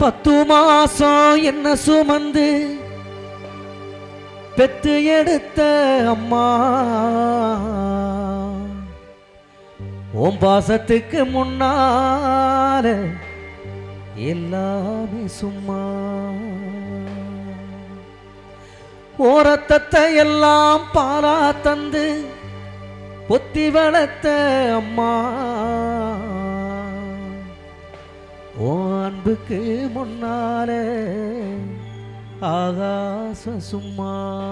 பத்து மாசம் என்ன சுமந்து பெத்து எடுத்த அம்மா உன் பாசத்துக்கு முன்னால எல்லாமே சும்மா ஓரத்தத்தை எல்லாம் பாலா தந்து பொத்தி வளர்த்த அம்மா ஓ அன்புக்கு முன்னால ஆகாச சும்மா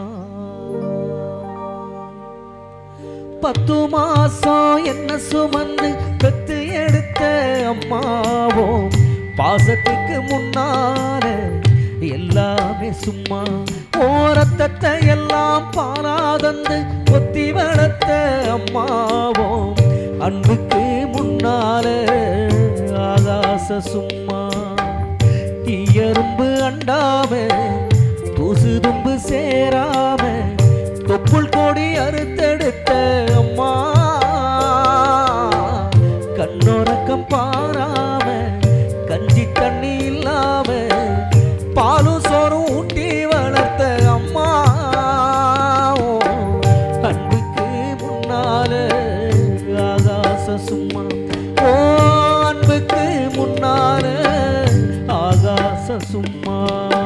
பத்து மாசம் என்ன சுமந்து பெத்து எடுத்த அம்மாவோ பாசத்துக்கு முன்னால எல்லாமே சும்மா ஓரத்தத்தை எல்லாம் பாராதந்து கொத்தி வளர்த்த அம்மாவோ அன்புக்கு முன்னால ஆகாச சும்மா எறும்பு அண்டாம தூசு தும்பு சேராம தொப்புள் கோடி அறுத்தெடுத்த அம்மா கண்ணோரக்கம் பாராம கஞ்சி தண்ணி இல்லாம பாலும் சோறும் ஊட்டி வளர்த்த அம்மா அன்புக்கு முன்னால ஆகாச சும்மா ஓ அன்புக்கு முன்னால ஆகாச சும்மா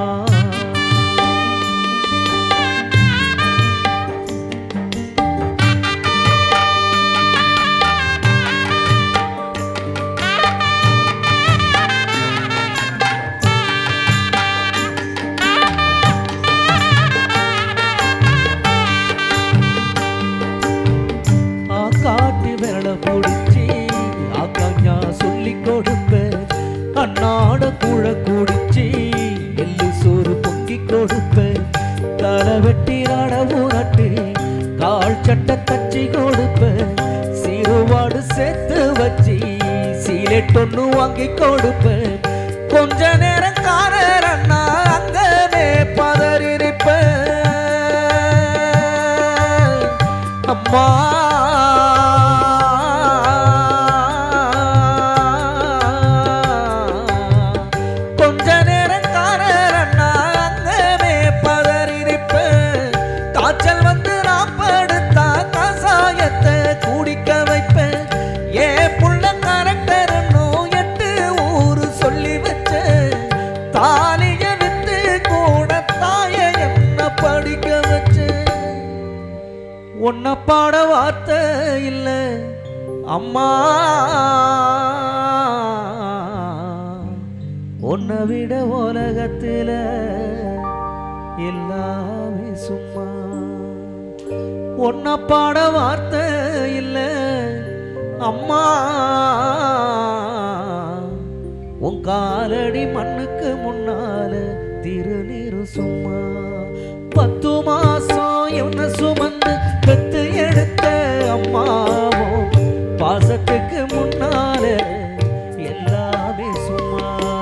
ஆ காட்டி விரல பிடிச்சி ஆக்காஞ்சா சொல்லி கொடுப்பேன் அண்ணாட கூழ குடிச்சி எள்ளு சோறு பொங்கி கொடுப்பேன் தலை வெட்டி நடவு நட்டு கால் சட்டை தச்சி கொடுப்பேன் சீருவாடு சேர்த்து வச்சு சீலெட்டொன்னு வாங்கி கொடுப்பேன் கொஞ்ச நேரம் காரர் அண்ணா அங்கனே பதறிருப்பேன் அம்மா கொஞ்ச நேரம் காரர் அண்ணா அங்கமே பதறிருப்பேன் காய்ச்சல் வந்து நான் படுத்தா கசாயத்தை குடிக்க வைப்பேன் ஏ புள்ள கரெக்டர்னு எட்டு ஊரு சொல்லி வச்சேன் தாலிய வித்து கூட தாய என்ன படிக்க வச்சேன் உன்னை பாட வார்த்தை இல்ல அம்மா உன்னை விட உலகத்துல எல்லாமே சும்மா உன்னை பாட வார்த்தை இல்ல அம்மா உன் காலடி மண்ணுக்கு முன்னால திருநீரு சும்மா பத்து மாசம் என்ன சுமந்து பெத்து எடுத்த அம்மாவும் பாசத்துக்கு முன்னால எல்லாமே சும்மா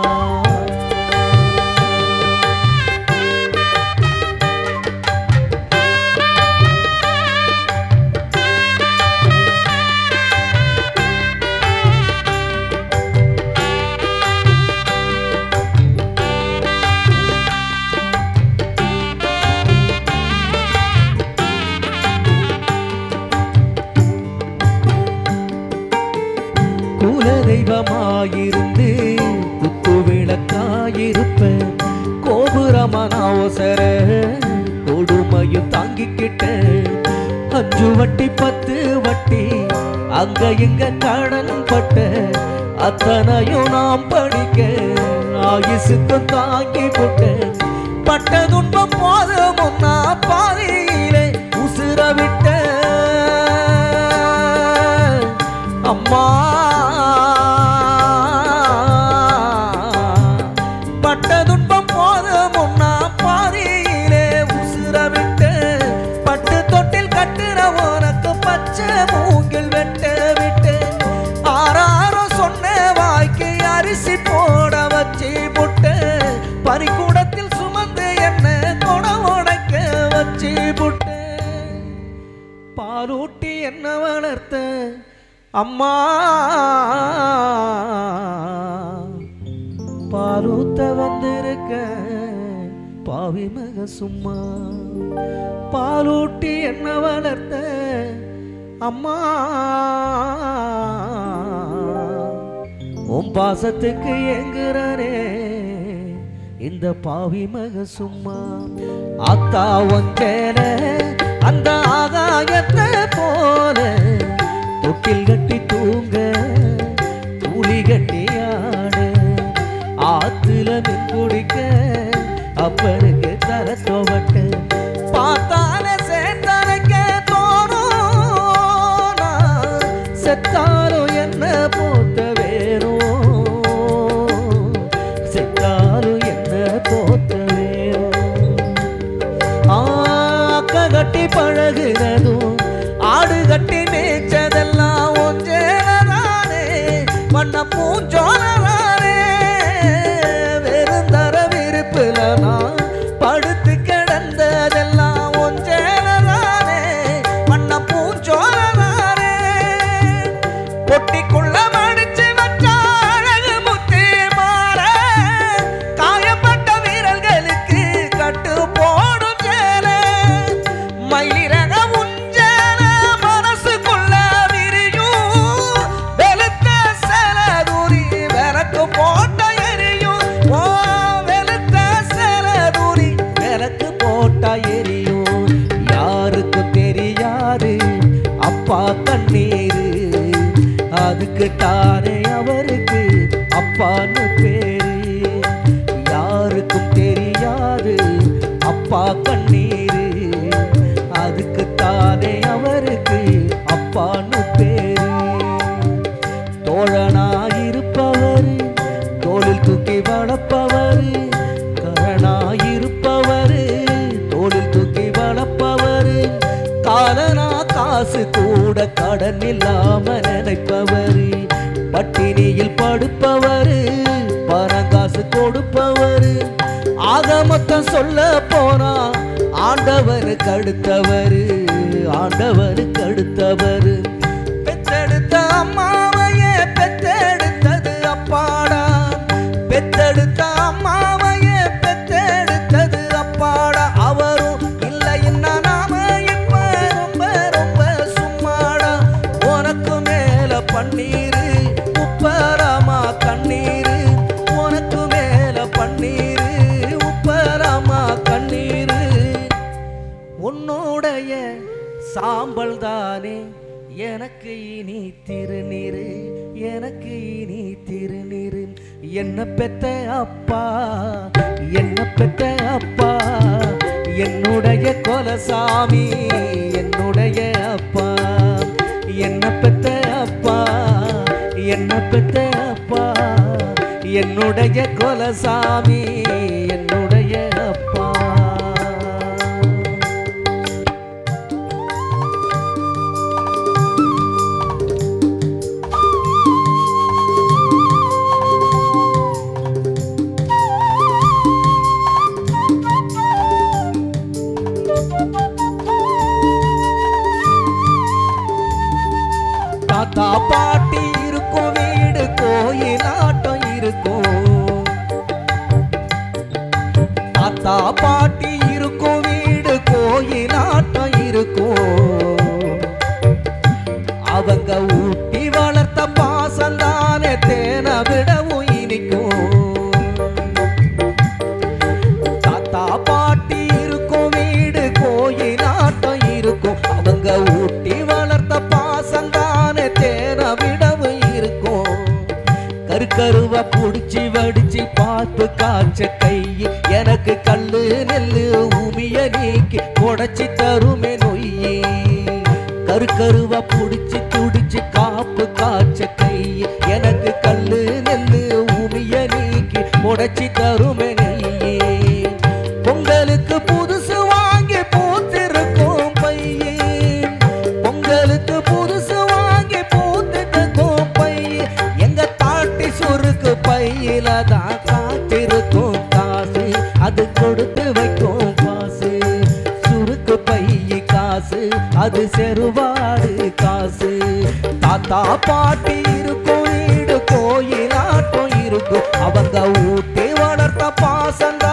குல தெய்வமாயிருந்து குத்து விளக்காயிருப்பேன் கோபுரமனாவசர கொடுமையும் தாங்கிக்கிட்டேன் அஞ்சு வட்டி பத்து வட்டி அங்க இங்க கடன் பட்ட அத்தனையும் நாம் படிக்க ஆயுசுக்கு தாங்கி போட்டேன் பட்ட துன்பம் போதும் பாதியிலே உசுர விட்டேன் அம்மா பட்ட துன்பம் போதும் முன்னா பாதியிலே உசுர விட்டு பட்டு தொட்டில் கட்டுற உனக்கு பச்சை மூங்கில் வெட்ட விட்டு ஆறாரோ சொன்ன வாய்க்கு அரிசி போட வச்சு புட்டு பனிக்கூடத்தில் சுமந்து என்ன கொட உடைக்க வச்சு புட்டு பாலூட்டி என்ன வளர்த்த அம்மா பாலூத்த வந்திருக்க பாவி மக சும்மா பாலூட்டி என்ன வளர்த்த அம்மா உன் பாசத்துக்கு எங்குறனே இந்த பாவி மக சும்மா அத்தா ஒஞ்சேல அந்த ஆகாயத்தை போல தொட்டில் கட்டி தூங்க தூளி கட்டி ஆட ஆத்துல மின் குடிக்க அப்பனுக்கு தர துவட்ட பார்த்தாலே சேர்த்தனைக்க தோணும் நான் செத்தாலும் என்ன போத்த வேணும் செத்தாலும் என்ன போத்த வேணும் ஆக்க கட்டி பழகுனதும் ஆடு கட்டி மேய்ச்சதெல்லாம் ஒஞ்சேனதானே வண்ண பூஞ்சோனதானே வெறுந்தர விருப்புல நான் படுத்து கிடந்ததெல்லாம் ஒஞ்சேனதானே வண்ண பூஞ்சோனதானே பொட்டிக்குள்ள மடிச்சு வச்ச அழகு முத்து மாற காயப்பட்ட வீரர்களுக்கு கட்டு போடும் சேல மயிலிறக உஞ்சல மனசுக்குள்ள விரியும் வெளுத்த செலதுரி விளக்கு போட்ட எரியும் ஓ வெளுத்த செலதுரி விளக்கு போட்ட எரியும் யாருக்கும் தெரியாது அப்பா கண்ணீரு அதுக்கு தானே அவருக்கு அப்பான்னு பேரு யாருக்கும் தெரியாது அப்பா கண்ணீரு அதுக்கு தானே அவருக்கு அப்பான்னு பேரு தோழனாயிருப்பவர் தோளில் தூக்கி வளர்ப்பவர் கரணாயிருப்பவர் தோளில் தூக்கி வளர்ப்பவர் காலனா காசு கூட கடன் இல்லாம நினைப்பவர் பட்டினியில் படுப்பவர் பணங்காசு கொடுப்பவர் ஆக மொத்தம் சொல்ல போனா ஆண்டவருக்கு அடுத்தவர் ஆண்டவருக்கு அடுத்தவர் பெத்தெடுத்த அம்மாவையே பெத்தெடுத்தது அப்பாடா பெத்தெடுத்த அம்மாவையே பெத்தெடுத்தது அப்பாடா அவரும் இல்லைன்னா நாம இப்ப ரொம்ப ரொம்ப சும்மாடா உனக்கு மேல பன்னீரு உப்பரமா கண்ணீரு உனக்கு மேல பன்னீரு உப்பரமா கண்ணீரு உன்னுடைய சாம்பல் தானே எனக்கு இனி திருநீரு எனக்கு இனி திருநீரு என்ன பெத்த அப்பா என்ன பெத்த அப்பா என்னுடைய கொலசாமி என்னுடைய அப்பா என்ன பெத்த அப்பா என்ன பெத்த அப்பா என்னுடைய கொலசாமி என்னுடைய அப்பா தாத்தா பாட்டி இருக்கும் வீடு கோயிலாட்டம் இருக்கும் தாத்தா பாட்டி இருக்கும் வீடு கோயிலாட்டம் இருக்கும் அவங்க ஊட்டி வளர்த்த பாசம் தானே தேன விடவும் இனிக்கும் தாத்தா பாட்டி இருக்கும் வீடு கோயிலாட்டம் இருக்கும் அவங்க ஊட்டி வளர்த்த பாசம் தானே தேன விடவும் இருக்கும் கருக்கருவ புடிச்சு வடிச்சு பார்த்து காய்ச்ச கை எனக்கு கல்லு நெல்லு உமிய நீக்கி உடைச்சி தருமே நொய்யே கருக்கருவ புடிச்சு துடிச்சு காப்பு காய்ச்ச கை எனக்கு கல்லு நெல்லு உமிய நீக்கி உடைச்சி தருமே நெய்யே பொங்கலுக்கு புதுசு வாங்கி பூத்திருக்கும் பையே பொங்கலுக்கு புதுசு வாங்கி பூத்திருக்கும் பையே எங்க தாட்டி சுருக்கு பையில தான் காத்திருக்கும் காசு அது கொடுத்து வைக்கும் காசு சுருக்கு பைய காசு அது செருவாடு காசு தாத்தா பாட்டி இருக்கும் வீடு கோயிலாட்டம் இருக்கும் அவங்க ஊட்டி பாசந்தானே